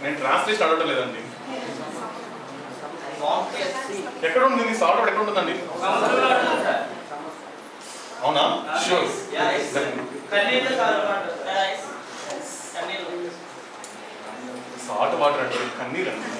నేను ట్రాన్స్లేషన్ అడగటం లేదండి ఎక్కడ ఉంది సాల్ట్ వాటర్ ఎక్కడ ఉంటుందండి అవునా షూర్ సాల్ట్ వాటర్ అంటే కన్నీరు అండి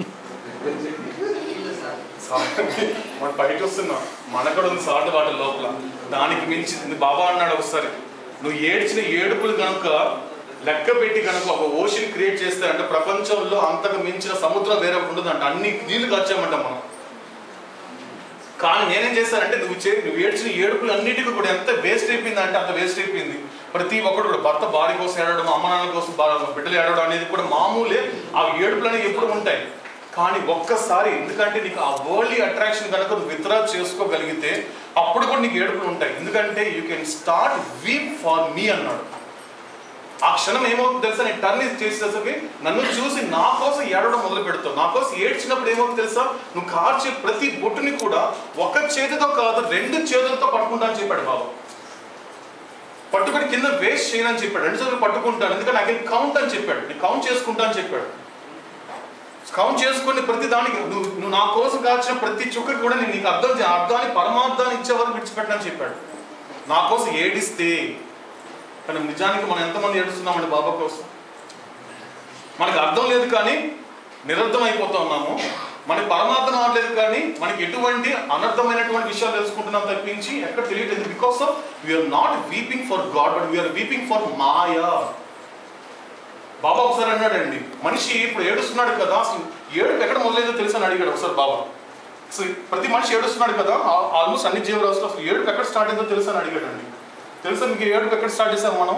సాల్ట్ మన బయట వస్తున్నా మనక్కడ ఉంది సాల్ట్ వాటర్ లోపల దానికి మించి బాబా అన్నాడు ఒకసారి నువ్వు ఏడ్చిన ఏడుపులు కనుక లెక్క పెట్టి కనుక ఒక ఓషన్ క్రియేట్ చేస్తే అంటే ప్రపంచంలో అంతకు మించిన సముద్రం వేరే ఒకటి ఉండదంట అన్ని నీళ్లు ఖర్చామంట మనం కానీ నేనేం చేశానంటే నువ్వు చే నువ్వు ఏడ్చిన ఏడుపులు అన్నిటికీ కూడా ఎంత వేస్ట్ అయిపోయింది అంటే అంత వేస్ట్ అయిపోయింది ప్రతి ఒక్కడు కూడా భర్త భార్య కోసం ఏడవడం అమ్మ నాన్న కోసం బా- బిడ్డలు ఏడవడం అనేది కూడా మామూలే ఆ ఏడుపులు అనేవి ఎప్పుడు ఉంటాయి కానీ ఒక్కసారి ఎందుకంటే నీకు ఆ వరల్డ్లీ అట్రాక్షన్ కనుక నువ్వు విత్డ్రా చేసుకోగలిగితే అప్పుడు కూడా నీకు ఏడుపులు ఉంటాయి ఎందుకంటే you can start weep for me అన్నాడు ఆ క్షణం ఏమవుతుంది తెలుసా నేను టర్న్ చేసేసరికి నన్ను చూసి నా కోసం ఏడవడం మొదలు పెడతావు నా కోసం ఏడ్చినప్పుడు ఏమవుతుంది తెలుసా నువ్వు కార్చే ప్రతి బొట్టుని కూడా ఒక చేతితో కాదు రెండు చేతులతో పట్టుకుంటా అని చెప్పాడు బాబు పట్టుకొని కింద వేస్ట్ చేయనని చెప్పాడు రెండు చేతులు పట్టుకుంటాను ఎందుకంటే నాకు కౌంట్ అని చెప్పాడు నేను కౌంట్ చేసుకుంటా అని చెప్పాడు కౌంట్ చేసుకుని ప్రతి దానికి నువ్వు నువ్వు నా కోసం కాచిన ప్రతి చుక్కకి కూడా నేను నీకు అర్థం చే- అర్థాన్ని పరమార్థాన్ని ఇచ్చే వరకు విడిచిపెట్టని చెప్పాడు నా కోసం ఏడిస్తే కానీ నిజానికి మనం ఎంతమంది ఏడుస్తున్నామండి బాబా కోసం మనకు అర్థం లేదు కానీ నిరర్థం అయిపోతా ఉన్నాము మనకి పరమార్థం అవట్లేదు కానీ మనకి ఎటువంటి అనర్థమైనటువంటి విషయాలు తెలుసుకుంటున్నాం తప్పించి ఎక్కడ తెలియట్లేదు because of we're not weeping for god but we're weeping for maya Baba ఒకసారి అన్నాడండి మనిషి ఇప్పుడు ఏడుస్తున్నాడు కదా అసలు ఏడుపు ఎక్కడ మొదలైందో తెలుసు అని అడిగాడు ఒకసారి బాబా సో ప్రతి మనిషి ఏడుస్తున్నాడు కదా ఆల్మోస్ట్ అన్ని జీవరాశులు అసలు ఏడుపు ఎక్కడ స్టార్ట్ అయిందో తెలుసు అని అడిగాడండి తెలుసా మీకు ఏడుపు ఎక్కడ స్టార్ట్ చేసాం మనం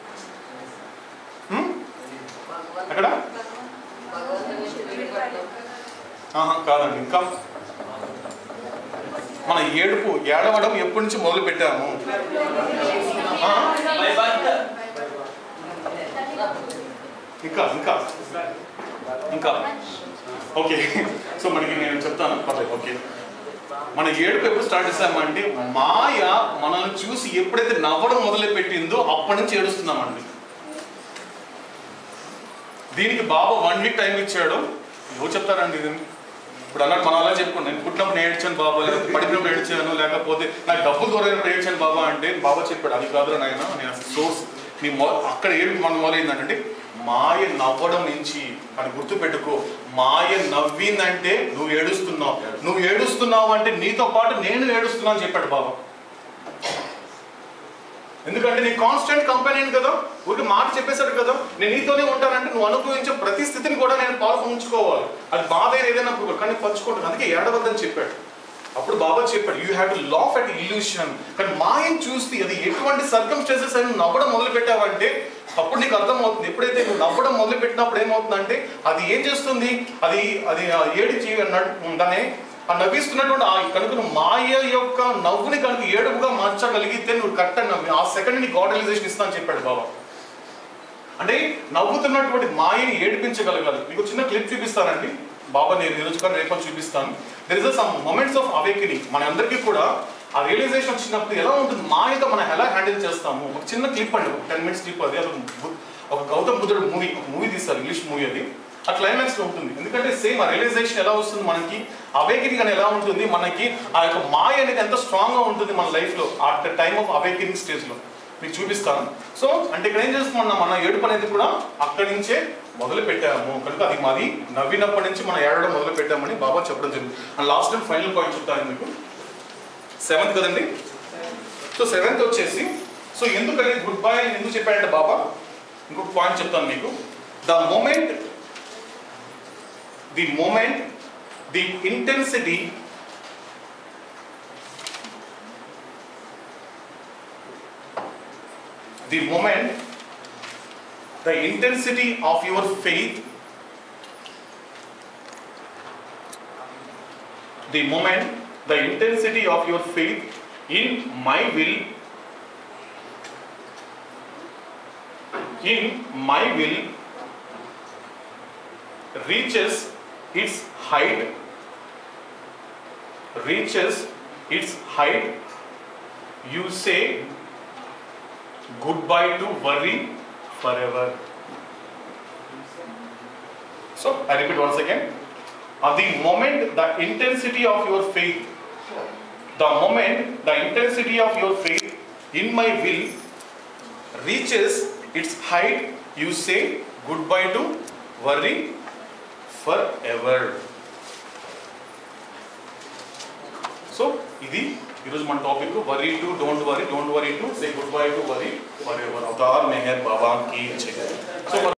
హ్మ్? ఎక్కడ ఆహా, కాదండి ఇంకా మన ఏడుపు ఏడవడం ఎప్పటి నుంచి మొదలు పెట్టాము ఆ? ఇంకా ఇంకా ఇంకా ఓకే సో మనకి నేను చెప్తాను పర్లేదు ఓకే మన ఏడుపు ఎప్పుడు స్టార్ట్ చేసామంటే మాయ మనల్ని చూసి ఎప్పుడైతే నవ్వడం మొదలు పెట్టిందో అప్పటి నుంచి ఏడుస్తున్నామండి దీనికి బాబా వన్ వీక్ టైం ఇచ్చాడు ఎవరు చెప్తారండి ఇది ఇప్పుడు అన్నట్టు మనం అలా చెప్పుకోండి నేను పుట్టినప్పుడు నేను ఏడ్చాను బాబా లేకపోతే పడినప్పుడు ఏడ్చాను లేకపోతే నాకు డబ్బులు దూరైనప్పుడు ఏడ్చాను బాబా అంటే బాబా చెప్పాడు అది కాదురా నాయన నేను అసలు సోర్స్ నీ మొ అక్కడ ఏడుపు మనం మొదలైందంటే మాయ నవ్వడం నుంచి అని గుర్తుపెట్టుకో మాయ నవ్విందంటే నువ్వు ఏడుస్తున్నావు నువ్వు ఏడుస్తున్నావు అంటే నీతో పాటు నేను ఏడుస్తున్నాను అని చెప్పాడు బాబా ఎందుకంటే నీ కాన్స్టెంట్ కంపెనీ కదా ఊరికి మాట చెప్పేశాడు కదా నేను నీతోనే ఉంటానంటే నువ్వు అనుభవించే ప్రతి స్థితిని కూడా నేను పాలు ఉంచుకోవాలి అది బాధ అయినా ఏదైనా కూడా, కానీ పంచుకుంటాను అందుకే ఏడవద్దని చెప్పాడు అప్పుడు బాబా చెప్పాడు you have to laugh at illusion కానీ మాయం చూస్తే అది ఎటువంటి సర్కమ్స్టెన్సెస్ అని నవ్వడం మొదలు పెట్టావంటే అప్పుడు నీకు అర్థమవుతుంది ఎప్పుడైతే నువ్వు నవ్వడం మొదలు పెట్టినప్పుడు ఏమవుతుందంటే అది ఏం చేస్తుంది అది అది ఆ ఏడిచి అన్నట్టు దాన్ని ఆ నవ్విస్తున్నటువంటి ఆ కనుక నువ్వు మాయ యొక్క నవ్వుని కనుక ఏడుపుగా మార్చగలిగితే నువ్వు కరెక్ట్ అని నవ్వి ఆ సెకండ్ నీ గాడ్ రియలైజేషన్ ఇస్తా అని చెప్పాడు బాబా అంటే నవ్వుతున్నటువంటి మాయని ఏడిపించగలగాలి మీకు చిన్న క్లిప్ చూపిస్తానండి బాబా నేను ఈరోజు కానీ రేపు చూపిస్తాను there is some moments of awakening మన అందరికీ కూడా ఆ రియలైజేషన్ వచ్చినప్పుడు ఎలా ఉంటుంది మాయతో మనం ఎలా హ్యాండిల్ చేస్తాము ఒక చిన్న క్లిప్ అండి ఒక టెన్ మినిట్స్ క్లిప్ అది అసలు బు- ఒక గౌతమ్ బుద్ధుడు మూవీ ఒక మూవీ తీస్తారు ఇంగ్లీష్ మూవీ అది ఆ క్లైమాక్స్ లో ఉంటుంది ఎందుకంటే సేమ్ ఆ రియలైజేషన్ ఎలా వస్తుంది మనకి అవేకినింగ్ అని ఎలా ఉంటుంది మనకి ఆ యొక్క మాయ అనేది ఎంత స్ట్రాంగ్ గా ఉంటుంది మన లైఫ్ లో at the time of awakening stage లో మీకు చూపిస్తాను సో అంటే ఇక్కడ ఏం చేస్తున్నాం మన ఏడుపు అనేది కూడా అక్కడి నుంచే మొదలు పెట్టాము కనుక అది మాది నవ్వినప్పటి నుంచి మనం ఏడవడం మొదలు పెట్టామని బాబా చెప్పడం జరిగింది and last and final point చెప్తాను మీకు సెవెంత్ కదండి సో సెవెంత్ వచ్చేసి సో ఎందుకని గుడ్ బై అని ఎందుకు చెప్పాడంటే బాబా ఇంకొక పాయింట్ చెప్తాను మీకు the moment the moment the intensity the moment the intensity of your faith the moment the intensity of your faith in my will in my will reaches its height reaches its height you say goodbye to worry forever so I repeat once again the moment the intensity of your faith the moment the intensity of your faith in my will reaches its height, you say goodbye to worry forever. So ఇది ఈరోజు మన topic worry to don't worry don't worry to say good bye to worry forever Avatar Meher Baba కి జై so